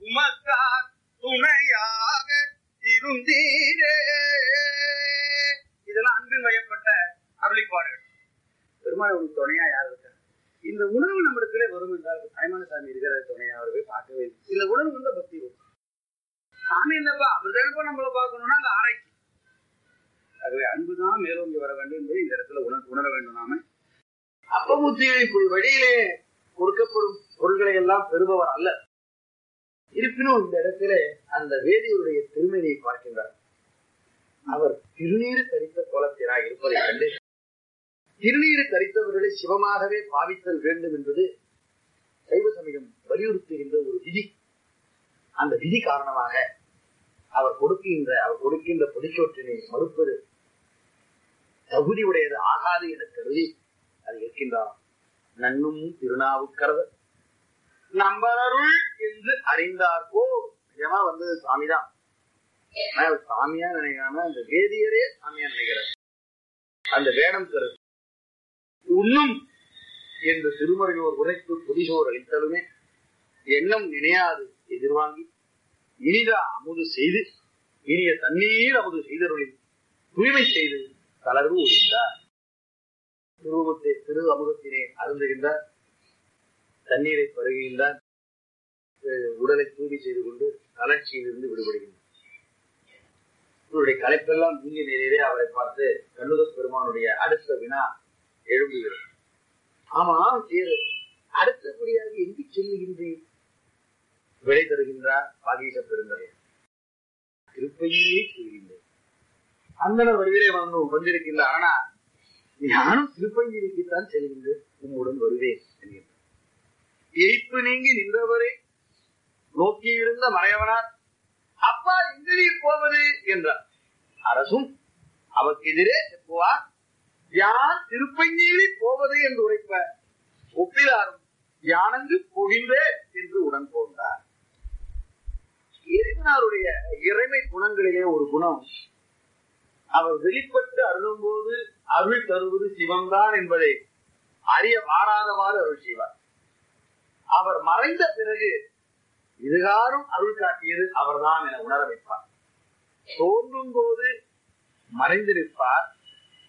உமக்கார் துணையாக இருந்தீரே இதெல்லாம் அன்பில் வயப்பட்ட அருளிப்பாடுகள் பெருமாள் ஒரு துணையா யார் இருக்கா இந்த உணர்வு நம்மிடத்திலே வரும் என்றால் தாய்மான சாமி இருக்கிற துணையா அவர் போய் பார்க்கவே இல்லை இந்த உணர்வு வந்து பக்தி வரும் சாமி என்னப்பா அவர் தானப்பா நம்மளை பார்க்கணும்னா அந்த ஆராய்ச்சி ஆகவே அன்புதான் மேலோங்கி வர வேண்டும் என்பதை இந்த இடத்துல உணர் உணர வேண்டும் நாம அப்பமுத்தியை வழியிலே கொடுக்கப்படும் பொருள்களை எல்லாம் பெறுபவர் அல்ல இருப்பினும் இந்த இடத்துல அந்த வேதியருடைய திருமணியை பார்க்கின்றார் அவர் திருநீறு தரித்த கோலத்தினாய் இருப்பதை கண்டு திருநீறு தரித்தவர்களை சிவமாகவே பாவித்தல் வேண்டும் என்பது சைவ சமயம் வலியுறுத்துகின்ற ஒரு விதி அந்த விதி காரணமாக அவர் கொடுக்கின்ற அவர் கொடுக்கின்ற பொதுச்சோற்றினை மறுப்பது தகுதி உடையது ஆகாது என கருதி அது இருக்கின்றார் நன்னும் திருநாவுக்கரவர் நம்பரருள் என்று அறிந்தார்கோ நிஜமா வந்து சாமிதான் ஆனா அவர் சாமியா நினைக்காம அந்த வேதியரே சாமியா நினைக்கிறார் அந்த வேடம் கருது உண்ணும் என்று திருமறையோர் உரைத்து புதிசோர் அளித்தலுமே எண்ணம் நினையாது எதிர்வாங்கி இனித அமுது செய்து இனிய தண்ணீர் அமுது செய்தருளில் தூய்மை செய்து தளர்வு ஒழிந்தார் திருவமுத்தை திரு அமுதத்தினை அருந்துகின்றார் தண்ணீரை பருகுகின்றார் அஹ் உடலை தூய்மை செய்து கொண்டு கலர்ச்சியிலிருந்து விடுபடுகின்றார் இவருடைய கலைப்பெல்லாம் நீங்க நேரே அவரை பார்த்து கண்ணுத பெருமானுடைய அடுத்த வினா எழும்புகிறது ஆமா சேரு அடுத்தபடியாக எங்கு செல்லுகின்றேன் விடை தருகின்றார் பாகீச பெருந்தரையர் திருப்பையிலே செல்கின்றேன் அந்தனர் வடிவிலே வந்து வந்திருக்கின்றார் ஆனா நானும் திருப்பஞ்சிரிக்குத்தான் செல்கின்றேன் உம்முடன் வருவேன் என்கின்றார் எய்ப்பு நீங்கி நின்றவரை நோக்கியிருந்த மறையவனார் அப்பா எங்கு நீர் போவது என்றார் அரசும் அவருக்கு எதிரே செப்புவார் யான் திருப்பஞ்சீரி போவது என்று உரைப்ப ஒப்பிலாரும் யானங்கு போகின்றே என்று உடன் போன்றார் இறைவனாருடைய இறைமை குணங்களிலே ஒரு குணம் அவர் வெளிப்பட்டு அருளும் போது அருள் தருவது சிவம்தான் என்பதை அறிய மாறாதவாறு அருள் செய்வார் அவர் மறைந்த பிறகு இதுகாரும் அருள் காட்டியது அவர்தான் என உணர வைப்பார் தோன்றும் போது மறைந்து நிற்பார்